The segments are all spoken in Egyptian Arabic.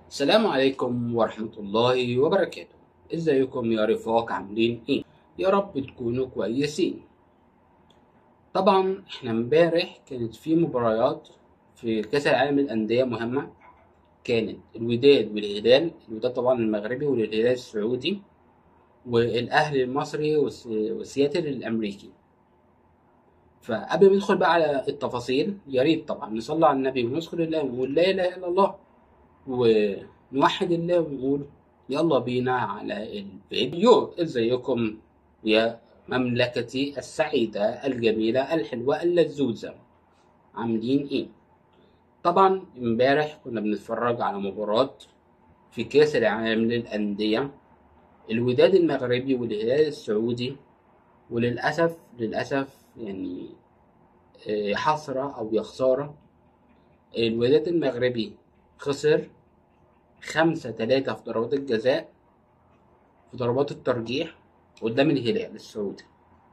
السلام عليكم ورحمة الله وبركاته ازيكم يا رفاق عاملين ايه يا رب تكونوا كويسين طبعا احنا امبارح كانت في مباريات في كأس العالم للأندية مهمة كانت الوداد والهلال الوداد طبعا المغربي والهلال السعودي والأهلي المصري والس- والسياتل الأمريكي فقبل ما ندخل بقى على التفاصيل يا ريت طبعا نصلي على النبي ونذكر الله ونقول لا إله إلا الله ونوحد الله ونقول يلا بينا على الفيديو ازيكم يا مملكتي السعيدة الجميلة الحلوة اللذوذة عاملين ايه طبعا امبارح كنا بنتفرج على مباراة في كأس العالم للأندية الوداد المغربي والهلال السعودي وللأسف للأسف يعني آه، حسرة أو يا خسارة الوداد المغربي خسر خمسة تلاتة في ضربات الجزاء في ضربات الترجيح قدام الهلال السعودي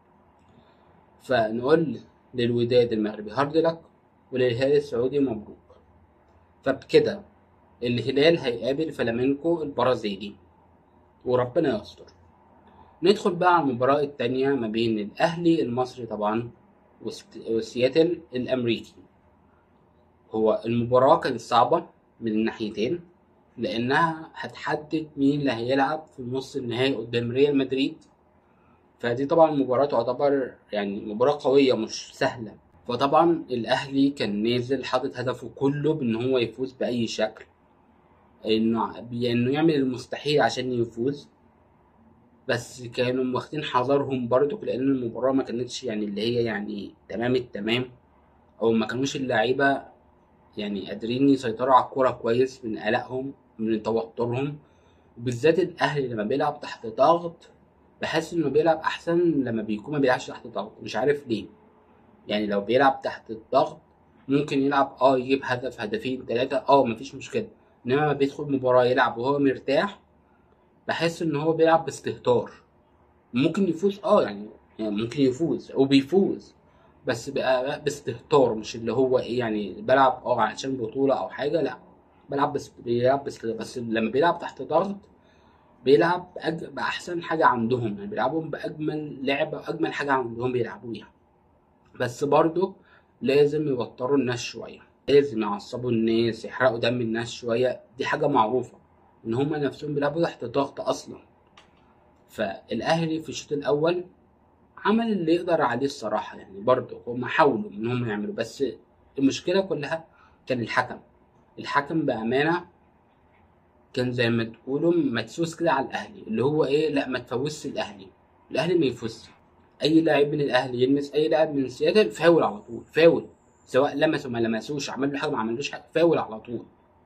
فنقول للوداد المغربي هارد لك وللهلال السعودي مبروك فبكده الهلال هيقابل فلامينكو البرازيلي وربنا يستر ندخل بقى على المباراة التانية ما بين الأهلي المصري طبعا وست- وسياتل الأمريكي هو المباراة كانت صعبة من الناحيتين لأنها هتحدد مين اللي هيلعب في نص النهائي قدام ريال مدريد فدي طبعا مباراة تعتبر يعني مباراة قوية مش سهلة فطبعا الأهلي كان نازل حاطط هدفه كله بإن هو يفوز بأي شكل إنه إنه يعمل المستحيل عشان يفوز بس كانوا واخدين حذرهم برضو لأن المباراة ما كانتش يعني اللي هي يعني تمام التمام أو ما كانوش اللعيبة يعني قادرين يسيطروا على الكورة كويس من قلقهم من توترهم وبالذات الأهلي لما بيلعب تحت ضغط بحس إنه بيلعب أحسن لما بيكون ما بيلعبش تحت ضغط مش عارف ليه يعني لو بيلعب تحت الضغط ممكن يلعب اه يجيب هدف هدفين تلاتة اه مفيش مشكلة انما لما بيدخل مباراة يلعب وهو مرتاح بحس ان هو بيلعب باستهتار ممكن يفوز اه يعني, يعني ممكن يفوز وبيفوز بس بقى باستهتار مش اللي هو ايه يعني بلعب اه عشان بطولة او حاجة لا بلعب بس بيلعب بس بس لما بيلعب تحت ضغط بيلعب بأج... بأحسن حاجة عندهم يعني بيلعبوا بأجمل لعبة وأجمل حاجة عندهم بيلعبوا بيها بس برضو لازم يوتروا الناس شوية لازم يعصبوا الناس يحرقوا دم الناس شوية دي حاجة معروفة إن هما نفسهم بيلعبوا تحت ضغط أصلا فالأهلي في الشوط الأول عمل اللي يقدر عليه الصراحة يعني برضو هما حاولوا إن هما يعملوا بس المشكلة كلها كان الحكم الحكم بأمانة كان زي ما تقولوا مدسوس كده على الأهلي اللي هو إيه لا ما تفوزش الأهلي الأهلي ما يفوزش اي لاعب من الاهلي يلمس اي لاعب من سياتل فاول على طول فاول سواء لمس وما لمسوش عمل له حاجه ما عملوش حاجه فاول على طول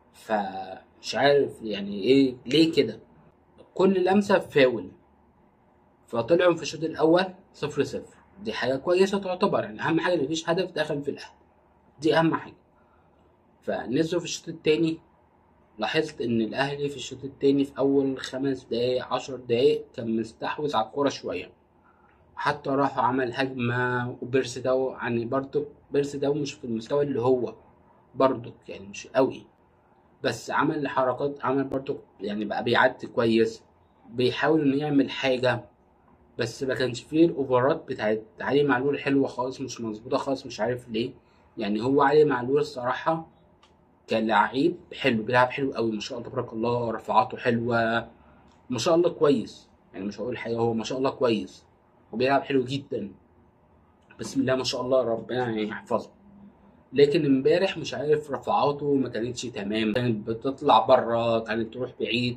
فمش عارف يعني ايه ليه كده كل لمسه فاول فطلعوا في الشوط الاول صفر صفر دي حاجه كويسه تعتبر يعني اهم حاجه ان مفيش هدف دخل في الاهلي دي اهم حاجه فنزلوا في الشوط التاني لاحظت ان الاهلي في الشوط التاني في اول خمس دقايق عشر دقايق كان مستحوذ على الكوره شويه حتى راح عمل هجمة وبيرس داو يعني برضه بيرس داو مش في المستوى اللي هو برضه يعني مش قوي بس عمل حركات عمل برضه يعني بقى بيعدي كويس بيحاول انه يعمل حاجة بس ما كانش فيه الاوفرات بتاعت علي معلول حلوة خالص مش مظبوطة خالص مش عارف ليه يعني هو علي معلول الصراحة كلاعب حلو بيلعب حلو قوي ما شاء الله تبارك الله رفعاته حلوة ما شاء الله كويس يعني مش هقول حاجة هو ما شاء الله كويس وبيلعب حلو جدا بسم الله ما شاء الله ربنا يعني يحفظه لكن امبارح مش عارف رفعاته ما كانتش تمام كانت بتطلع بره كانت تروح بعيد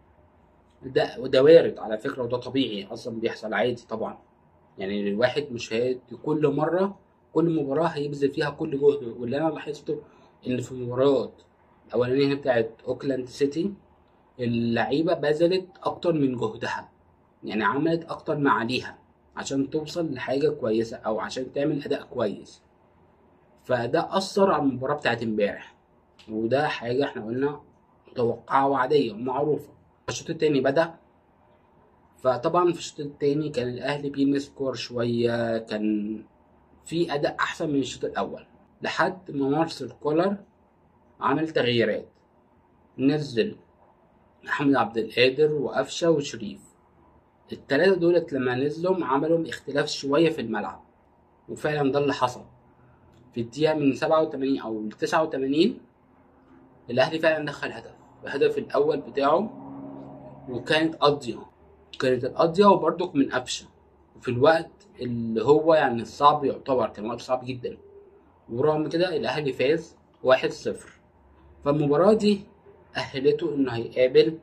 ده وده وارد على فكرة وده طبيعي أصلا بيحصل عادي طبعا يعني الواحد مش هيدي كل مرة كل مباراة هيبذل فيها كل جهده واللي أنا لاحظته إن في المباريات الأولانية بتاعت أوكلاند سيتي اللعيبة بذلت أكتر من جهدها يعني عملت أكتر ما عليها عشان توصل لحاجة كويسة أو عشان تعمل أداء كويس فده أثر على المباراة بتاعت امبارح وده حاجة احنا قلنا متوقعة وعادية ومعروفة الشوط التاني بدأ فطبعا في الشوط التاني كان الأهلي بيلمس كور شوية كان في أداء أحسن من الشوط الأول لحد ما مارسيل كولر عمل تغييرات نزل محمد عبد القادر وقفشه وشريف التلاتة دولت لما نزلوا عملوا اختلاف شوية في الملعب وفعلا ده اللي حصل في الدقيقة من سبعة وتمانين أو تسعة وتمانين الأهلي فعلا دخل هدف الهدف الأول بتاعه وكانت قاضية كانت القاضية وبرضك من قفشة وفي الوقت اللي هو يعني الصعب يعتبر كان وقت صعب جدا ورغم كده الأهلي فاز واحد صفر فالمباراة دي أهلته إنه هيقابل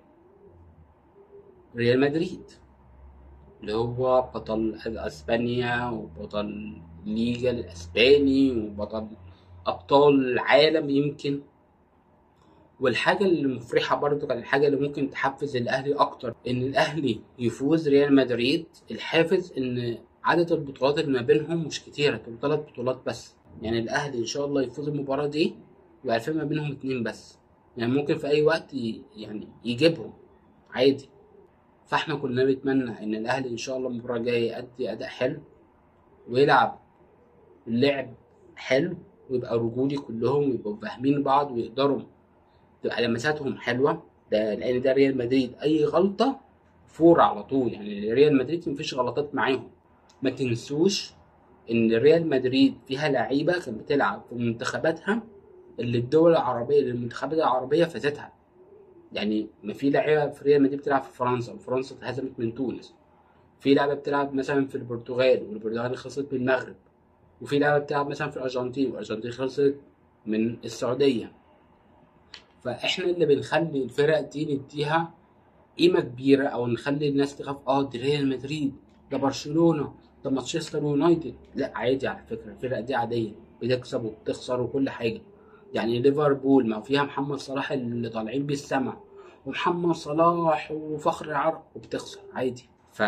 ريال مدريد اللي هو بطل اسبانيا وبطل الليجا الاسباني وبطل ابطال العالم يمكن والحاجة اللي مفرحة برضو كان الحاجة اللي ممكن تحفز الأهلي أكتر إن الأهلي يفوز ريال مدريد الحافز إن عدد البطولات اللي ما بينهم مش كتيرة دول تلات بطولات بس يعني الأهلي إن شاء الله يفوز المباراة دي يبقى في ما بينهم اتنين بس يعني ممكن في أي وقت ي- يعني يجيبهم عادي فاحنا كلنا بنتمنى ان الاهلي ان شاء الله المباراه الجايه يأدي اداء حلو ويلعب اللعب حلو ويبقى رجولي كلهم ويبقوا فاهمين بعض ويقدروا تبقى لمساتهم حلوه ده لان ده ريال مدريد اي غلطه فور على طول يعني ريال مدريد مفيش غلطات معاهم ما تنسوش ان ريال مدريد فيها لعيبه كانت بتلعب في منتخباتها اللي الدول العربيه اللي المنتخبات العربيه فازتها يعني ما في لعيبه في ريال مدريد بتلعب في فرنسا وفرنسا اتهزمت من تونس في لعبه بتلعب مثلا في البرتغال والبرتغال خلصت من المغرب وفي لعبه بتلعب مثلا في الارجنتين والارجنتين خلصت من السعوديه فاحنا اللي بنخلي الفرق دي نديها قيمه كبيره او نخلي الناس تخاف اه دي ريال مدريد ده برشلونه ده مانشستر يونايتد لا عادي على فكره الفرق دي عاديه بتكسب وبتخسر وكل حاجه يعني ليفربول ما فيها محمد صلاح اللي طالعين بيه السما ومحمد صلاح وفخر العرب وبتخسر عادي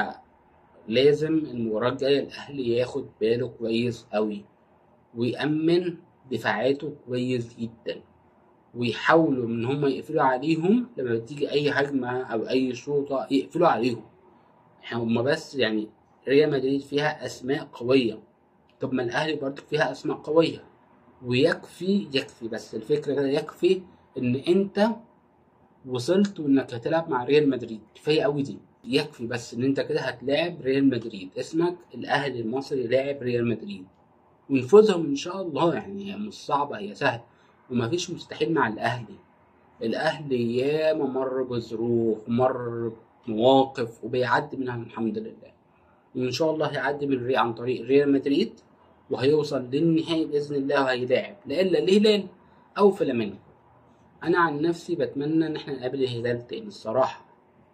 فلازم المباراة الجاية الأهلي ياخد باله كويس قوي ويأمن دفاعاته كويس جدا ويحاولوا ان هم يقفلوا عليهم لما بتيجي اي هجمة او اي شوطة يقفلوا عليهم هم بس يعني ريال مدريد فيها اسماء قوية طب ما الاهلي برضه فيها اسماء قوية ويكفي يكفي بس الفكرة كده يكفي ان انت وصلت وانك هتلعب مع ريال مدريد كفاية قوي دي يكفي بس ان انت كده هتلاعب ريال مدريد اسمك الاهلي المصري لاعب ريال مدريد ونفوزهم ان شاء الله يعني هي مش صعبة هي سهلة ومفيش مستحيل مع الاهلي الاهلي ياما مر بظروف مر مواقف وبيعدي منها الحمد لله وان شاء الله هيعدي من ري عن طريق ريال مدريد وهيوصل للنهائي باذن الله وهيلاعب لا الا الهلال او فلامينجو انا عن نفسي بتمنى ان احنا نقابل الهلال تاني الصراحه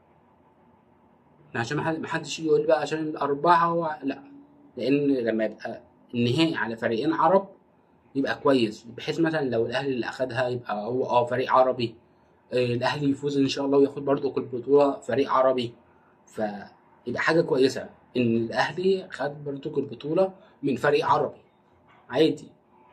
عشان محد- محدش يجي يقول لي بقى عشان الاربعه و... لا لان لما يبقى النهائي على فريقين عرب يبقى كويس بحيث مثلا لو الاهلي اللي اخدها يبقى هو اه فريق عربي آه، الاهلي يفوز ان شاء الله وياخد برضه كل بطوله فريق عربي فيبقى حاجه كويسه ان الاهلي خد برضه كل بطوله من فريق عربي عادي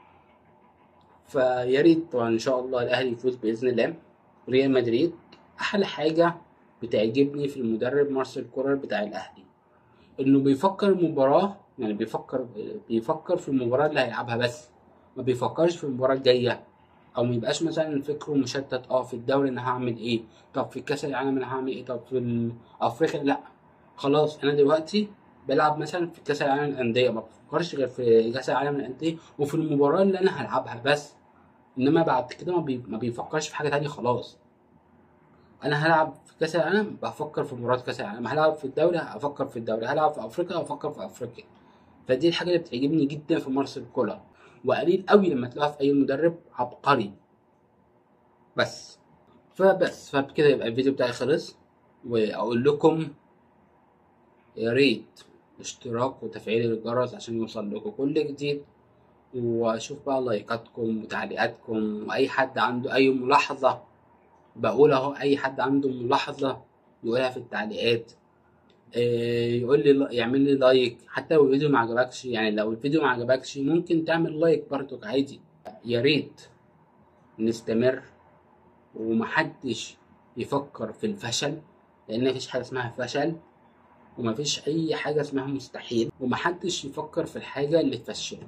فيا ريت طبعا ان شاء الله الاهلي يفوز باذن الله ريال مدريد احلى حاجه بتعجبني في المدرب مارسيل كولر بتاع الاهلي انه بيفكر المباراه يعني بيفكر بيفكر في المباراه اللي هيلعبها بس ما بيفكرش في المباراه الجايه او ما يبقاش مثلا فكره مشتت اه في الدوري انا هعمل ايه طب في كاس العالم انا هعمل ايه طب في افريقيا لا خلاص انا دلوقتي بلعب مثلا في كاس العالم للانديه ما بفكرش غير في كاس العالم للانديه وفي المباراه اللي انا هلعبها بس انما بعد كده ما, بي... ما بيفكرش في حاجه تانية خلاص انا هلعب في كاس العالم بفكر في مباراه كاس العالم هلعب في الدوري هفكر في الدوري هلعب في افريقيا هفكر في افريقيا فدي الحاجه اللي بتعجبني جدا في مارسيل كولر وقليل قوي لما تلاقيها في اي مدرب عبقري بس فبس فبكده يبقى الفيديو بتاعي خلص واقول لكم يا ريت اشتراك وتفعيل الجرس عشان يوصل لكم كل جديد واشوف بقى لايكاتكم وتعليقاتكم واي حد عنده اي ملاحظه بقول اهو اي حد عنده ملاحظه يقولها في التعليقات إيه، يقول لي يعمل لي لايك حتى لو الفيديو ما عجبكش يعني لو الفيديو ما عجبكش ممكن تعمل لايك برضك عادي يا ريت نستمر ومحدش يفكر في الفشل لان مفيش حاجه اسمها فشل ومفيش اي حاجه اسمها مستحيل ومحدش يفكر في الحاجه اللي تفشله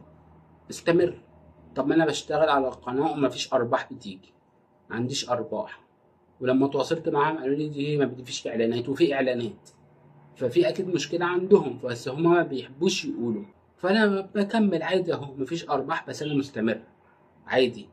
استمر طب ما انا بشتغل على القناه ومفيش ارباح بتيجي ما عنديش ارباح ولما تواصلت معاهم قالوا لي دي ما بتفيش اعلانات وفي اعلانات ففي اكيد مشكله عندهم بس هما ما بيحبوش يقولوا فانا بكمل عادي اهو مفيش ارباح بس انا مستمر عادي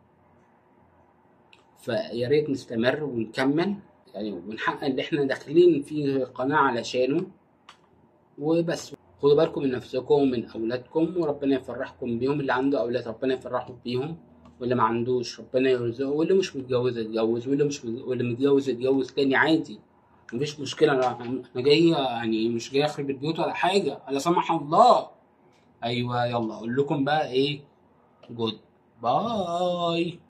فيا ريت نستمر ونكمل يعني ونحقق اللي احنا داخلين في قناه علشانه وبس خدوا بالكم من نفسكم ومن اولادكم وربنا يفرحكم بيهم اللي عنده اولاد ربنا يفرحه بيهم واللي ما عندوش ربنا يرزقه واللي مش متجوز يتجوز واللي مش مت- واللي متجوز يتجوز تاني عادي مفيش مشكلة أنا أنا جاي يعني مش جاي أخرب البيوت ولا حاجة لا سمح الله أيوه يلا أقول لكم بقى إيه جود باي